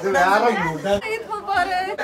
ഇത് വേറെ mood Eid Mubarak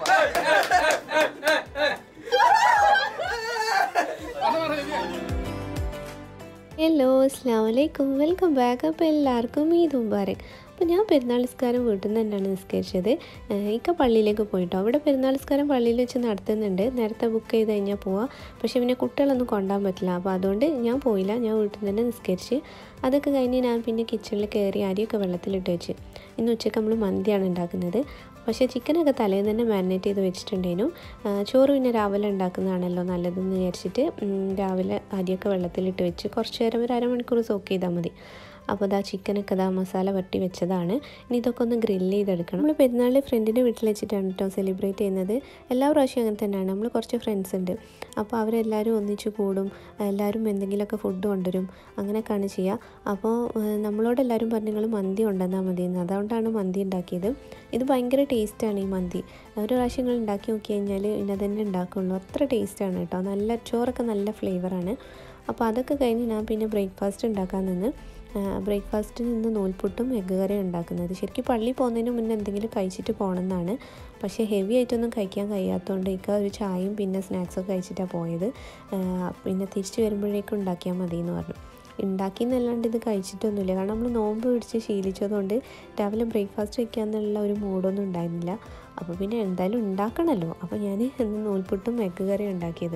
hello അസ്സാം വലൈക്കും വെൽക്കം ബാക്ക് അപ്പോൾ എല്ലാവർക്കും ഈദ് മുബാറക് അപ്പോൾ ഞാൻ പെരുന്നാൾ നിസ്കാരം വീട്ടിൽ നിന്ന് തന്നെയാണ് നിസ്കരിച്ചത് ഏഹ് ഇക്ക പള്ളിയിലേക്ക് പോയിട്ടോ അവിടെ പെരുന്നാൾ നിസ്കാരം പള്ളിയിൽ വെച്ച് നടത്തുന്നുണ്ട് നേരത്തെ ബുക്ക് ചെയ്ത് കഴിഞ്ഞാൽ പോവാം പക്ഷേ പിന്നെ കുട്ടികളൊന്നും കൊണ്ടുപോകാൻ പറ്റില്ല അപ്പോൾ അതുകൊണ്ട് ഞാൻ പോയില്ല ഞാൻ വീട്ടിൽ നിന്ന് തന്നെ നിസ്കരിച്ച് അതൊക്കെ കഴിഞ്ഞ് ഞാൻ പിന്നെ കിച്ചണിൽ കയറി അരിയൊക്കെ വെള്ളത്തിലിട്ട് വെച്ച് ഇന്ന് ഉച്ചയ്ക്ക് നമ്മൾ മന്തിയാണ് ഉണ്ടാക്കുന്നത് പക്ഷേ ചിക്കനൊക്കെ തലേന്ന് തന്നെ മാരിനേറ്റ് ചെയ്ത് വെച്ചിട്ടുണ്ടേനു ആ, ചോറ് പിന്നെ രാവിലെ ഉണ്ടാക്കുന്നതാണല്ലോ നല്ലതെന്ന് വിചാരിച്ചിട്ട് ഉം, രാവിലെ അരിയൊക്കെ വെള്ളത്തിലിട്ട് വെച്ച് കുറച്ച് നേരം ഒരു അരമണിക്കൂർ സോക്ക് ചെയ്താൽ മതി അപ്പോൾ ഇതാ ചിക്കനൊക്കെ ഇതാ മസാല വട്ടി വെച്ചതാണ് ഇനി ഇതൊക്കെ ഒന്ന് ഗ്രില്ല് ചെയ്തെടുക്കണം നമ്മൾ പെരുന്നാളിൽ ഫ്രണ്ടിൻ്റെ വീട്ടിൽ വെച്ചിട്ടാണ് കേട്ടോ സെലിബ്രേറ്റ് ചെയ്യുന്നത് എല്ലാ പ്രാവശ്യവും അങ്ങനെ തന്നെയാണ് നമ്മൾ കുറച്ച് ഫ്രണ്ട്സ് ഉണ്ട് അപ്പോൾ അവരെല്ലാവരും ഒന്നിച്ച് കൂടും എല്ലാവരും എന്തെങ്കിലുമൊക്കെ ഫുഡ് കൊണ്ടുവരും അങ്ങനെയൊക്കെയാണ് ചെയ്യുക അപ്പോൾ ഏഹ്, നമ്മളോട് എല്ലാവരും പറഞ്ഞു നിങ്ങൾ മന്തി കൊണ്ടുവന്നാൽ മതി എന്ന് അതുകൊണ്ടാണ് മന്തി ഉണ്ടാക്കിയത് ഇത് ഭയങ്കര ടേസ്റ്റാണ് ഈ മന്തി ഒരു പ്രാവശ്യം നിങ്ങൾ ഉണ്ടാക്കി നോക്കി കഴിഞ്ഞാൽ പിന്നെ തന്നെ ഉണ്ടാക്കുള്ളൂ അത്ര ടേസ്റ്റാണ് കേട്ടോ നല്ല ചോറൊക്കെ നല്ല ഫ്ലേവറാണ് അപ്പോൾ അതൊക്കെ കഴിഞ്ഞ് ഞാൻ പിന്നെ ബ്രേക്ക്ഫാസ്റ്റ് ഉണ്ടാക്കാൻ നിന്ന് ബ്രേക്ക്ഫാസ്റ്റിന് നിന്ന് നൂൽപുട്ടും എഗ്ഗ് കറിയും ഉണ്ടാക്കുന്നത് ശരിക്കും പള്ളി പോകുന്നതിന് മുന്നേ എന്തെങ്കിലും കഴിച്ചിട്ട് പോകണമെന്നാണ് പക്ഷേ ഹെവി ആയിട്ടൊന്നും കഴിക്കാൻ കഴിയാത്തതുകൊണ്ട് ഇക്ക ഒരു ചായയും പിന്നെ സ്നാക്സൊക്കെ കഴിച്ചിട്ടാണ് പോയത് ആ, പിന്നെ തിരിച്ച് വരുമ്പോഴേക്കും ഉണ്ടാക്കിയാൽ മതി എന്ന് പറഞ്ഞു ഉണ്ടാക്കി എന്നല്ലാണ്ട് ഇത് കഴിച്ചിട്ടൊന്നുമില്ല കാരണം നമ്മൾ നോമ്പ് പിടിച്ച് ശീലിച്ചതുകൊണ്ട് രാവിലെ ബ്രേക്ക്ഫാസ്റ്റ് വയ്ക്കാന്നുള്ള ഒരു മൂഡൊന്നും ഉണ്ടായിരുന്നില്ല അപ്പോൾ പിന്നെ എന്തായാലും ഉണ്ടാക്കണമല്ലോ അപ്പോൾ ഞാൻ ഇന്ന് നൂൽപുട്ടും എഗ്ഗ് കറിയും ഉണ്ടാക്കിയത്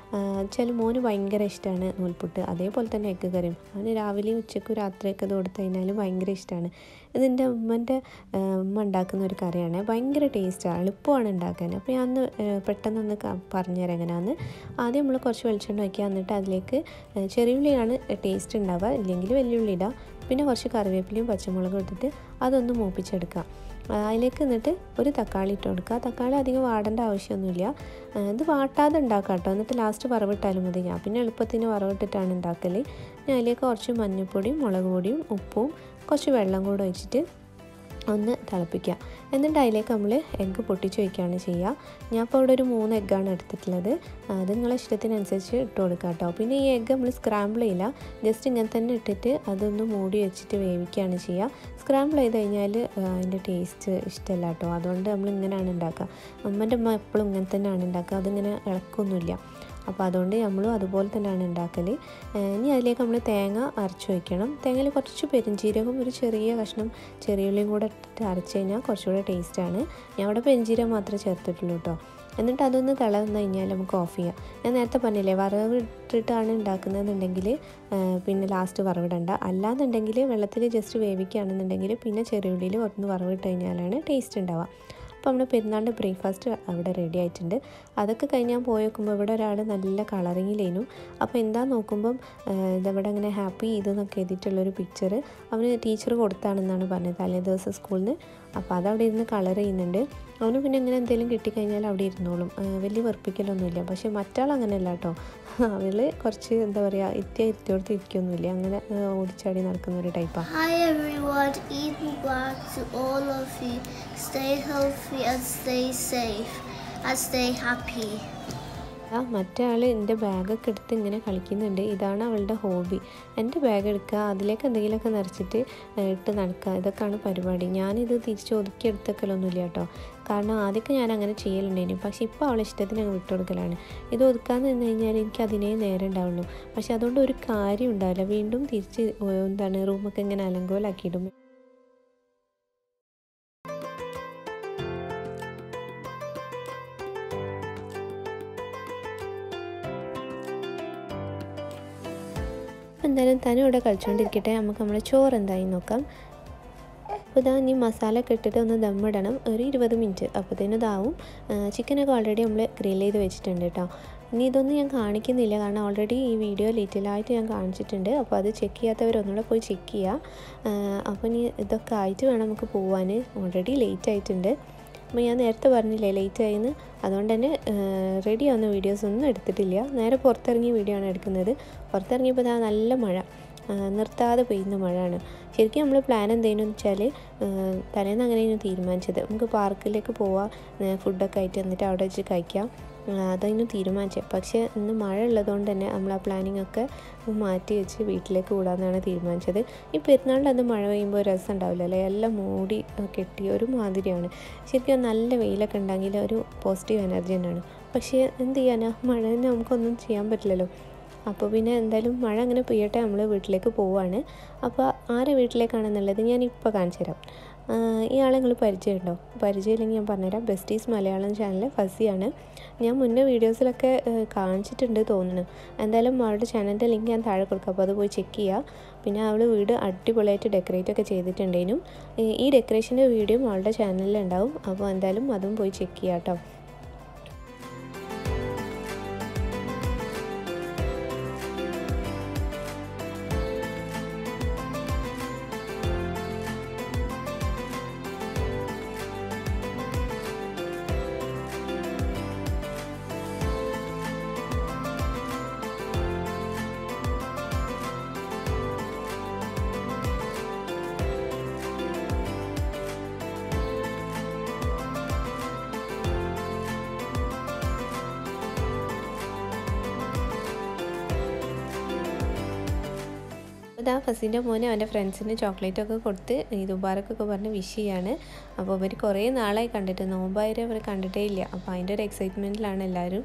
ചില മോന് ഭയങ്കര ഇഷ്ടമാണ് നൂൽപുട്ട് അതേപോലെ തന്നെ എഗ്ഗ് കറിയും അവന് രാവിലെയും ഉച്ചയ്ക്കും രാത്രിയൊക്കെ ഇത് കൊടുത്തു കഴിഞ്ഞാൽ ഭയങ്കര ഇഷ്ടമാണ് ഇതിൻ്റെ ഉമ്മൻ്റെ ഉമ്മ ഉണ്ടാക്കുന്ന ഒരു കറിയാണ് ഭയങ്കര ടേസ്റ്റാണ് എളുപ്പമാണ് ഉണ്ടാക്കാൻ അപ്പോൾ ഞാൻ ഒന്ന് ഏഹ്, പെട്ടെന്നൊന്ന് ക- പറഞ്ഞുതരാം എങ്ങനെയാണെന്ന് ആദ്യം നമ്മൾ കുറച്ച് വെളിച്ചെണ്ണ വയ്ക്കുക എന്നിട്ട് അതിലേക്ക് ഏഹ്, ചെറിയുള്ളിയാണ് ടേസ്റ്റ് ഉണ്ടാവുക ഇല്ലെങ്കിൽ വെല്ലുള്ളി ഇടുക പിന്നെ കുറച്ച് കറിവേപ്പിലയും പച്ചമുളകും ഇട്ടിട്ട് അതൊന്ന് മൂപ്പിച്ചെടുക്കുക ആ, അതിലേക്ക് എന്നിട്ട് ഒരു തക്കാളി ഇട്ട് കൊടുക്കുക തക്കാളി അധികം വാടേണ്ട ആവശ്യമൊന്നുമില്ല ആ, ഇത് വാട്ടാതെ ഉണ്ടാക്കുക കേട്ടോ എന്നിട്ട് ലാസ്റ്റ് വറവിട്ടാലും മതി ഞാൻ പിന്നെ എളുപ്പത്തിന് വറവിട്ടിട്ടാണ് ഉണ്ടാക്കൽ ഞാൻ അതിലേക്ക് കുറച്ച് മഞ്ഞൾപ്പൊടിയും മുളക് പൊടിയും ഉപ്പും കുറച്ച് വെള്ളം കൂടെ ഒഴിച്ചിട്ട് ഒന്ന് തിളപ്പിക്കുക എന്നിട്ട് അതിലേക്ക് നമ്മൾ എഗ്ഗ് പൊട്ടിച്ച് വയ്ക്കുകയാണ് ചെയ്യുക ഞാൻ ഇപ്പോൾ ഇവിടെ ഒരു മൂന്ന് എഗ്ഗാണ് എടുത്തിട്ടുള്ളത് അത് നിങ്ങളെ ഇഷ്ടത്തിനനുസരിച്ച് ഇട്ട് കൊടുക്കുക കേട്ടോ പിന്നെ ഈ എഗ്ഗ് നമ്മൾ സ്ക്രാമ്പിൾ ചെയ്യില്ല ജസ്റ്റ് ഇങ്ങനെ തന്നെ ഇട്ടിട്ട് അതൊന്ന് മൂടി വെച്ചിട്ട് വേവിക്കുകയാണ് ചെയ്യുക സ്ക്രാമ്പിൾ ചെയ്ത് കഴിഞ്ഞാൽ അതിൻ്റെ ടേസ്റ്റ് ഇഷ്ടമല്ല കേട്ടോ അതുകൊണ്ട് നമ്മൾ ഇങ്ങനെയാണ് ഉണ്ടാക്കുക അമ്മൻ്റെ അമ്മ എപ്പോഴും ഇങ്ങനെ തന്നെയാണ് ഉണ്ടാക്കുക അതിങ്ങനെ ഇളക്കൊന്നുമില്ല അപ്പോൾ അതുകൊണ്ട് നമ്മളും അതുപോലെ തന്നെയാണ് ഉണ്ടാക്കൽ ഇനി അതിലേക്ക് നമ്മൾ തേങ്ങ അരച്ച് വയ്ക്കണം തേങ്ങയിൽ കുറച്ച് പെരിഞ്ചീരകം ഒരു ചെറിയ കഷ്ണം ചെറിയുള്ളിയും കൂടെ ഇട്ടിട്ട് അരച്ച് കഴിഞ്ഞാൽ കുറച്ചുകൂടെ ടേസ്റ്റാണ് ഞാൻ അവിടെ പെരിഞ്ചീരകം മാത്രമേ ചേർത്തിട്ടുള്ളൂ കേട്ടോ എന്നിട്ട് അതൊന്ന് തിളന്ന് കഴിഞ്ഞാൽ നമുക്ക് ഓഫ് ചെയ്യാം ഞാൻ നേരത്തെ പറഞ്ഞില്ലേ വറവ് ഇട്ടിട്ടാണ് ഉണ്ടാക്കുന്നതെന്നുണ്ടെങ്കിൽ പിന്നെ ലാസ്റ്റ് വറവിടണ്ട അല്ലാന്നുണ്ടെങ്കിൽ വെള്ളത്തിൽ ജസ്റ്റ് വേവിക്കുകയാണെന്നുണ്ടെങ്കിൽ പിന്നെ ചെറിയുള്ളിയിൽ ഒന്ന് വറവിട്ട് കഴിഞ്ഞാലാണ് ടേസ്റ്റ് ഉണ്ടാവുക അപ്പോൾ നമ്മുടെ പെരുന്നാളിൻ്റെ ബ്രേക്ക്ഫാസ്റ്റ് അവിടെ റെഡി ആയിട്ടുണ്ട് അതൊക്കെ കഴിഞ്ഞ് ഞാൻ പോയി നോക്കുമ്പോൾ ഇവിടെ ഒരാൾ നല്ല കളറിങ്ങിലേനു അപ്പോൾ എന്താ നോക്കുമ്പം ആഹ് ഇതവിടെ അങ്ങനെ ഹാപ്പി ഇതെന്നൊക്കെ എഴുതിയിട്ടുള്ളൊരു പിക്ചർ അവന് ടീച്ചർ കൊടുത്താണെന്നാണ് പറഞ്ഞത് തലേ ദിവസം സ്കൂളിൽ നിന്ന് അപ്പോൾ അതവിടെ ഇരുന്ന് കളർ ചെയ്യുന്നുണ്ട് അവന് പിന്നെ ഇങ്ങനെ എന്തെങ്കിലും കിട്ടിക്കഴിഞ്ഞാൽ അവിടെ ഇരുന്നോളും ആഹ് വലിയ വെറുപ്പിക്കലൊന്നുമില്ല പക്ഷേ മറ്റാൾ അങ്ങനെയല്ല കേട്ടോ അവൾ കുറച്ച് എന്താ പറയുക ഇത്തിയ ഇരുത്തിയോടത്ത് ഇരിക്കൊന്നുമില്ല അങ്ങനെ ആഹ് ഓടിച്ചാടി നടക്കുന്ന ഒരു ടൈപ്പാണ് Hi everyone, Eid Mubarak to all of you. Stay healthy and stay safe and stay happy. ആ മറ്റേ ആൾ എൻ്റെ ബാഗൊക്കെ എടുത്ത് ഇങ്ങനെ കളിക്കുന്നുണ്ട് ഇതാണ് അവളുടെ ഹോബി എൻ്റെ ബാഗ് എടുക്കുക അതിലേക്ക് എന്തെങ്കിലുമൊക്കെ നിറച്ചിട്ട് ഏഹ്, ഇട്ട് നടക്കുക ഇതൊക്കെയാണ് പരിപാടി ഞാനിത് തിരിച്ച് ഒതുക്കി എടുത്തേക്കലൊന്നുമില്ല കേട്ടോ കാരണം ആദ്യമൊക്കെ ഞാൻ അങ്ങനെ ചെയ്യലുണ്ടായിരുന്നു പക്ഷേ ഇപ്പോൾ അവളെ ഇഷ്ടത്തിന് അങ്ങ് വിട്ടുകൊടുക്കലാണ് ഇത് ഒതുക്കാൻ നിന്ന് കഴിഞ്ഞാൽ എനിക്ക് അതിനേ നേരം ഉണ്ടാവുള്ളൂ പക്ഷെ അതുകൊണ്ട് ഒരു കാര്യം ഉണ്ടാവില്ല വീണ്ടും തിരിച്ച് ഏഹ്, എന്താണ് റൂമൊക്കെ ഇങ്ങനെ അലങ്കോലാക്കിയിടും അപ്പോൾ എന്തായാലും തന്നെ ഇവിടെ കളിച്ചുകൊണ്ടിരിക്കട്ടെ നമുക്ക് നമ്മുടെ ചോറ് എന്തായി നോക്കാം അപ്പോൾ ഇതാ ഇനി മസാല ഒക്കെ ഇട്ടിട്ട് ഒന്ന് ദമ്മിടണം ഒരു ഇരുപത് മിനിറ്റ് അപ്പോഴത്തേനും ഇതാവും ചിക്കനൊക്കെ ഓൾറെഡി നമ്മൾ ഗ്രിൽ ചെയ്ത് വെച്ചിട്ടുണ്ട് കേട്ടോ ഇനി ഇതൊന്നും ഞാൻ കാണിക്കുന്നില്ല കാരണം ഓൾറെഡി ഈ വീഡിയോ ഡീറ്റെയിലായിട്ട് ഞാൻ കാണിച്ചിട്ടുണ്ട് അപ്പോൾ അത് ചെക്ക് ചെയ്യാത്തവർ ഒന്നുകൂടെ പോയി ചെക്ക് ചെയ്യുക അപ്പോൾ ഇനി ഇതൊക്കെ ആയിട്ട് വേണം നമുക്ക് പോവാൻ ഓൾറെഡി ലേറ്റ് ആയിട്ടുണ്ട് അപ്പോൾ ഞാൻ നേരത്തെ പറഞ്ഞില്ലേ ലേറ്റ് ആയിന്ന് അതുകൊണ്ട് തന്നെ റെഡി ആവുന്ന വീഡിയോസ് ഒന്നും എടുത്തിട്ടില്ല നേരെ പുറത്തിറങ്ങിയ വീഡിയോ ആണ് എടുക്കുന്നത് പുറത്തിറങ്ങിയപ്പോൾ ഇതാ നല്ല മഴ ആ, നിർത്താതെ പെയ്യുന്ന മഴയാണ് ശരിക്കും നമ്മൾ പ്ലാൻ എന്തെങ്കിലും വെച്ചാൽ തലേന്ന് അങ്ങനെയാണ് തീരുമാനിച്ചത് നമുക്ക് പാർക്കിലേക്ക് പോവാം ഫുഡൊക്കെ ആയിട്ട് എന്നിട്ട് അവിടെ വെച്ച് കഴിക്കാം അതതിന് തീരുമാനിച്ചത് പക്ഷേ ഇന്ന് മഴ ഉള്ളതുകൊണ്ട് തന്നെ നമ്മൾ ആ പ്ലാനിങ് ഒക്കെ മാറ്റി വെച്ച് വീട്ടിലേക്ക് കൂടാമെന്നാണ് തീരുമാനിച്ചത് ഈ പെരുന്നാളിൻ്റെ അന്ന് മഴ പെയ്യുമ്പോൾ രസം ഉണ്ടാവില്ല അല്ലേ എല്ലാം മൂടി കെട്ടി ഒരു മാതിരിയാണ് ശരിക്കും നല്ല വെയിലൊക്കെ ഉണ്ടെങ്കിൽ ഒരു പോസിറ്റീവ് എനർജി തന്നെയാണ് പക്ഷേ എന്ത് ചെയ്യാനാ മഴ തന്നെ നമുക്കൊന്നും ചെയ്യാൻ പറ്റില്ലല്ലോ അപ്പോൾ പിന്നെ എന്തായാലും മഴ അങ്ങനെ പെയ്യട്ടെ നമ്മൾ വീട്ടിലേക്ക് പോവാണ് അപ്പോൾ ആരെ വീട്ടിലേക്കാണെന്നുള്ളത് ഞാൻ ഇപ്പോൾ കാണിച്ചു തരാം ഈ ആളെ നിങ്ങൾ പരിചയമുണ്ടോ പരിചയമില്ലെങ്കിൽ ഞാൻ പറഞ്ഞുതരാം ബെസ്റ്റീസ് മലയാളം ചാനൽ ഫസിയാണ് ഞാൻ മുന്നേ വീഡിയോസിലൊക്കെ കാണിച്ചിട്ടുണ്ട് തോന്നുന്നു എന്തായാലും അവളുടെ ചാനലിൻ്റെ ലിങ്ക് ഞാൻ താഴെ കൊടുക്കാം അപ്പോൾ അത് പോയി ചെക്ക് ചെയ്യുക പിന്നെ അവൾ വീട് അടിപൊളിയായിട്ട് ഡെക്കറേറ്റ് ഒക്കെ ചെയ്തിട്ടുണ്ടേനും ഈ ഡെക്കറേഷൻ്റെ വീഡിയോ അവളുടെ ചാനലിൽ ഉണ്ടാവും അപ്പോൾ എന്തായാലും അതും പോയി ചെക്ക് ചെയ്യാം കേട്ടോ ഇതാ ഫസീൻ്റെ മോനെ അവൻ്റെ ഫ്രണ്ട്സിന് ചോക്ലേറ്റ് ഒക്കെ കൊടുത്ത് ഈദ് മുബാറക്കൊക്കെ പറഞ്ഞ് വിഷ് ചെയ്യാണ് അപ്പോൾ അവർ കുറേ നാളായി കണ്ടിട്ട് നോമ്പായാലും അവർ കണ്ടിട്ടേ ഇല്ല അപ്പോൾ അതിൻ്റെ ഒരു എക്സൈറ്റ്മെൻറ്റിലാണ് എല്ലാവരും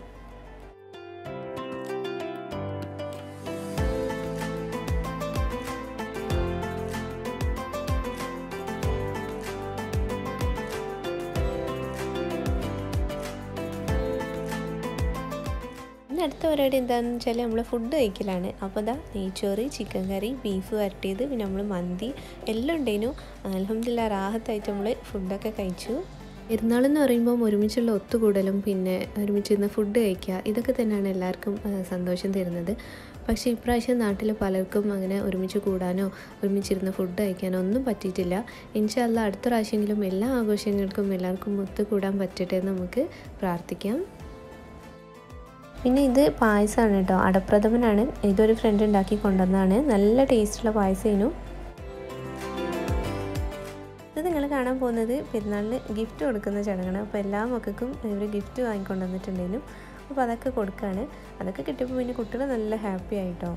പിന്നെ അടുത്ത പരിപാടി എന്താണെന്ന് വെച്ചാൽ നമ്മൾ ഫുഡ് കഴിക്കലാണ് അപ്പോൾ ഇതാ നെയ്ച്ചോറ് ചിക്കൻ കറി ബീഫ് വരട്ടിയത് പിന്നെ നമ്മൾ മന്തി എല്ലാം ഉണ്ടേനു അലഹമില്ല റാഹത്തായിട്ട് നമ്മൾ ഫുഡൊക്കെ കഴിച്ചു പെരുന്നാളെന്ന് പറയുമ്പോൾ ഒരുമിച്ചുള്ള ഒത്തുകൂടലും പിന്നെ ഒരുമിച്ചിരുന്ന് ഫുഡ് കഴിക്കുക ഇതൊക്കെ തന്നെയാണ് എല്ലാവർക്കും സന്തോഷം തരുന്നത് പക്ഷേ ഇപ്രാവശ്യം നാട്ടിൽ പലർക്കും അങ്ങനെ ഒരുമിച്ച് കൂടാനോ ഒരുമിച്ചിരുന്ന് ഫുഡ് കഴിക്കാനോ ഒന്നും പറ്റിയിട്ടില്ല ഇൻഷല്ല അടുത്ത പ്രാവശ്യമെങ്കിലും എല്ലാ ആഘോഷങ്ങൾക്കും എല്ലാവർക്കും ഒത്തുകൂടാൻ പറ്റട്ടെ എന്ന് നമുക്ക് പ്രാർത്ഥിക്കാം പിന്നെ ഇത് പായസമാണ് കേട്ടോ അടപ്രഥമനാണ് ഇതൊരു ഫ്രണ്ട് ഉണ്ടാക്കി കൊണ്ടുവന്നതാണ് നല്ല ടേസ്റ്റുള്ള പായസമായിരുന്നു ഇത് നിങ്ങൾ കാണാൻ പോകുന്നത് പെരുന്നാളിന് ഗിഫ്റ്റ് കൊടുക്കുന്ന ചടങ്ങാണ് അപ്പോൾ എല്ലാ മക്കൾക്കും ഇവർ ഗിഫ്റ്റ് വാങ്ങിക്കൊണ്ടുവന്നിട്ടുണ്ടായിരുന്നു അപ്പോൾ അതൊക്കെ കൊടുക്കുകയാണ് അതൊക്കെ കിട്ടിയപ്പോൾ പിന്നെ കുട്ടികൾ നല്ല ഹാപ്പി ആയിട്ടോ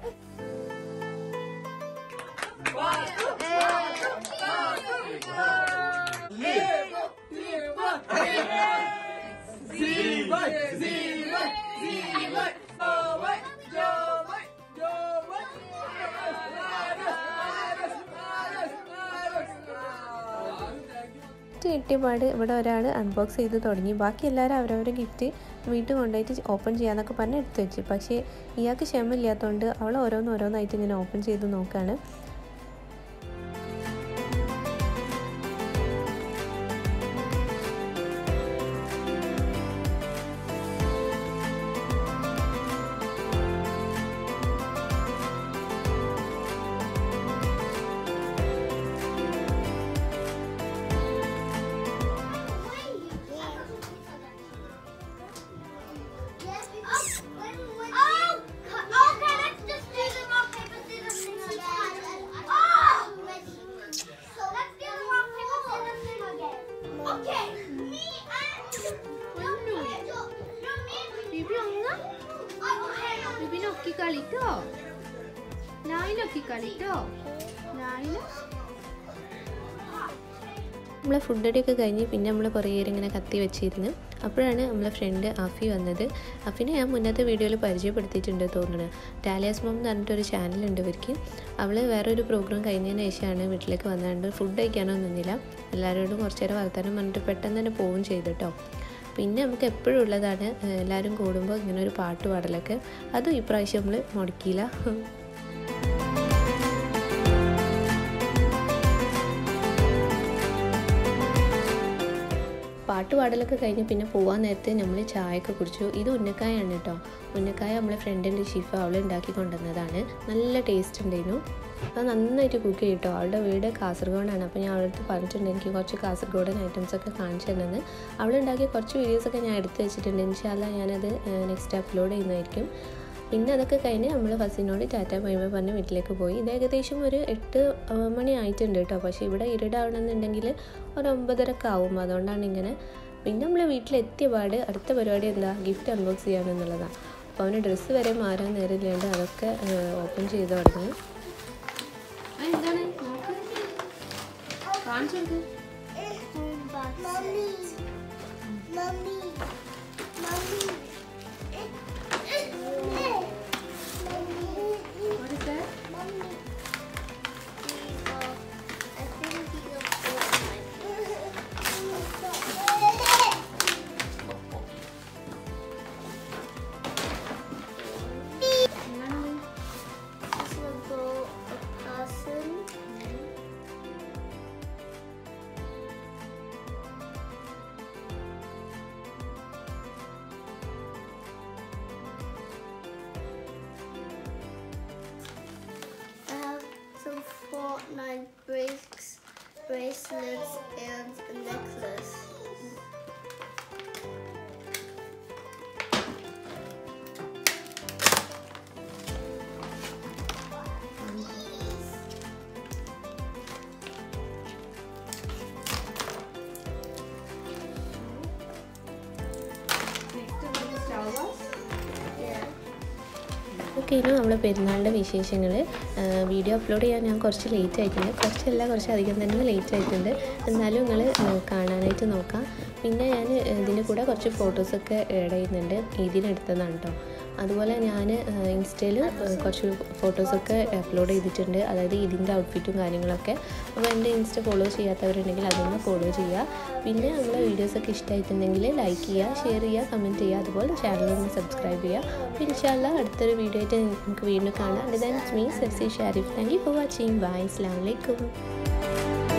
ഗിഫ്റ്റ് കിട്ടിയ പാട് ഇവിടെ ഒരാൾ അൺബോക്സ് ചെയ്ത് തുടങ്ങി ബാക്കി എല്ലാവരും അവരവരുടെ ഗിഫ്റ്റ് വീട്ടിൽ കൊണ്ടുപോയിട്ട് ഓപ്പൺ ചെയ്യാന്നൊക്കെ പറഞ്ഞ് എടുത്തു വെച്ച് പക്ഷേ ഇയാൾക്ക് ക്ഷമയില്ലാത്തതുകൊണ്ട് അവൾ ഓരോന്ന് ഓരോന്നായിട്ട് ഇങ്ങനെ ഓപ്പൺ ചെയ്ത് നോക്കുകയാണ് Oh, okay, let's just do the rock, paper, scissors thing again. Oh! So let's do the rock, paper, scissors thing again. Okay, me and... No, me and... No, me and... ബിബി ഒന്ന് Oh, okay, no. ബിബിനൊക്കി കളിട്ടോ നായിലൊക്കി കളിട്ടോ നായില് നമ്മളെ food അടിയൊക്കെ കഴിഞ്ഞ് പിന്നെ നമ്മൾ കുറേ നേരം ഇങ്ങനെ കത്തി വെച്ചിരുന്നു അപ്പോഴാണ് നമ്മളെ ഫ്രണ്ട് അഫി വന്നത് അഫിനെ ഞാൻ മുന്നത്തെ വീഡിയോയിൽ പരിചയപ്പെടുത്തിയിട്ടുണ്ട് തോന്നുന്നത് ടാലിയാസ് മോം എന്ന് പറഞ്ഞിട്ടൊരു ചാനലുണ്ട് ഇവർക്ക് അവൾ വേറൊരു പ്രോഗ്രാം കഴിഞ്ഞതിന് ശേഷമാണ് വീട്ടിലേക്ക് വന്നുകൊണ്ട് ഫുഡ് കഴിക്കാനോ നിന്നില്ല എല്ലാവരോടും കുറച്ച് നേരം വർത്താനം പറഞ്ഞിട്ട് പെട്ടെന്ന് തന്നെ പോവുകയും ചെയ്തു കേട്ടോ പിന്നെ നമുക്ക് എപ്പോഴും ഉള്ളതാണ് ഏഹ്, എല്ലാവരും കൂടുമ്പോൾ ഇങ്ങനെ ഒരു പാട്ട് പാടലൊക്കെ അതും ഇപ്രാവശ്യം നമ്മൾ മുടക്കിയില്ല പാട്ട് പാടലൊക്കെ കഴിഞ്ഞ് പിന്നെ പോകാൻ നേരത്തെ നമ്മൾ ചായയൊക്കെ കുടിച്ചു ഇത് ഉന്നക്കായാണ് കേട്ടോ ഉന്നക്കായ നമ്മളെ ഫ്രണ്ടിൻ്റെ ഷിഫ അവൾ ഉണ്ടാക്കി കൊണ്ടുവന്നതാണ് നല്ല ടേസ്റ്റ് ഉണ്ടായിരുന്നു അത് നന്നായിട്ട് കുക്ക് ചെയ്യും കേട്ടോ അവളുടെ വീട് കാസർഗോഡാണ് അപ്പോൾ ഞാൻ അവളടുത്ത് പറഞ്ഞിട്ടുണ്ട് എനിക്ക് കുറച്ച് കാസർഗോഡൻ ഐറ്റംസ് ഒക്കെ കാണിച്ചു തന്നെന്ന് അവൾ ഉണ്ടാക്കിയ കുറച്ച് വീഡിയോസൊക്കെ ഞാൻ എടുത്ത് വെച്ചിട്ടുണ്ട് ഇൻഷാല്ല ഞാനത് നെക്സ്റ്റ് അപ്ലോഡ് ചെയ്യുന്നതായിരിക്കും പിന്നെ അതൊക്കെ കഴിഞ്ഞ് നമ്മൾ ഫസിനോട് ടാറ്റ പൈമ പറഞ്ഞ് വീട്ടിലേക്ക് പോയി ഇത് ഏകദേശം ഒരു എട്ട് ആ, മണി ആയിട്ടുണ്ട് കേട്ടോ പക്ഷേ ഇവിടെ ഇരുടാവണമെന്നുണ്ടെങ്കിൽ ഒരു ഒമ്പതരക്ക് ആവും അതുകൊണ്ടാണ് ഇങ്ങനെ പിന്നെ നമ്മൾ വീട്ടിലെത്തിയ പാട് അടുത്ത പരിപാടി എന്താ ഗിഫ്റ്റ് അൺബോക്സ് ചെയ്യാമെന്നുള്ളതാണ് അപ്പോൾ അവന് ഡ്രസ്സ് വരെ മാറാൻ നേരമില്ലാണ്ട് അതൊക്കെ ഓപ്പൺ ചെയ്ത് തുടങ്ങി ആ, എന്താണ് നോക്ക് കാണിച്ചു കൊടുക്ക് Mommy. Mommy. Mommy. What is that? Mommy. These are, I think these are Fortnite. എന്താണത്? This will go a person. I have some Fortnite bricks, bracelets, and a necklace. Next one is Star Wars. Yeah. ഓക്കെയാണ് നമ്മളെ പെരുന്നാളിൻ്റെ വിശേഷങ്ങൾ video upload ചെയ്യാൻ ഞാൻ കുറച്ച് late ആയിട്ടുണ്ട് കുറച്ചല്ല കുറച്ച് അധികം തന്നെ ലേറ്റ് ആയിട്ടുണ്ട് എന്നാലും നിങ്ങൾ കാണാനായിട്ട് നോക്കാം പിന്നെ ഞാൻ ഇതിൻ്റെ കൂടെ കുറച്ച് ഫോട്ടോസൊക്കെ ആഡ് ചെയ്യുന്നുണ്ട് ഇതിനെടുത്തതാണ് കേട്ടോ അതുപോലെ ഞാൻ ഇൻസ്റ്റയിൽ കുറച്ച് ഫോട്ടോസൊക്കെ അപ്ലോഡ് ചെയ്തിട്ടുണ്ട് അതായത് ഇതിൻ്റെ ഔട്ട്ഫിറ്റും കാര്യങ്ങളൊക്കെ അപ്പോൾ എൻ്റെ ഇൻസ്റ്റ ഫോളോ ചെയ്യാത്തവരുണ്ടെങ്കിൽ അതൊന്ന് ഫോളോ ചെയ്യുക പിന്നെ നമ്മളെ വീഡിയോസൊക്കെ ഇഷ്ടമായിട്ടുണ്ടെങ്കിൽ ലൈക്ക് ചെയ്യുക ഷെയർ ചെയ്യുക കമൻറ്റ് ചെയ്യുക അതുപോലെ ചാനൽ ഒന്ന് സബ്സ്ക്രൈബ് ചെയ്യുക അപ്പോൾ ഇൻഷാല്ല അടുത്തൊരു വീഡിയോ ആയിട്ട് നമുക്ക് വീണ്ടും കാണാം that's me Sabsi Sharif thank you for watching bye അസ്സാം വലൈക്കും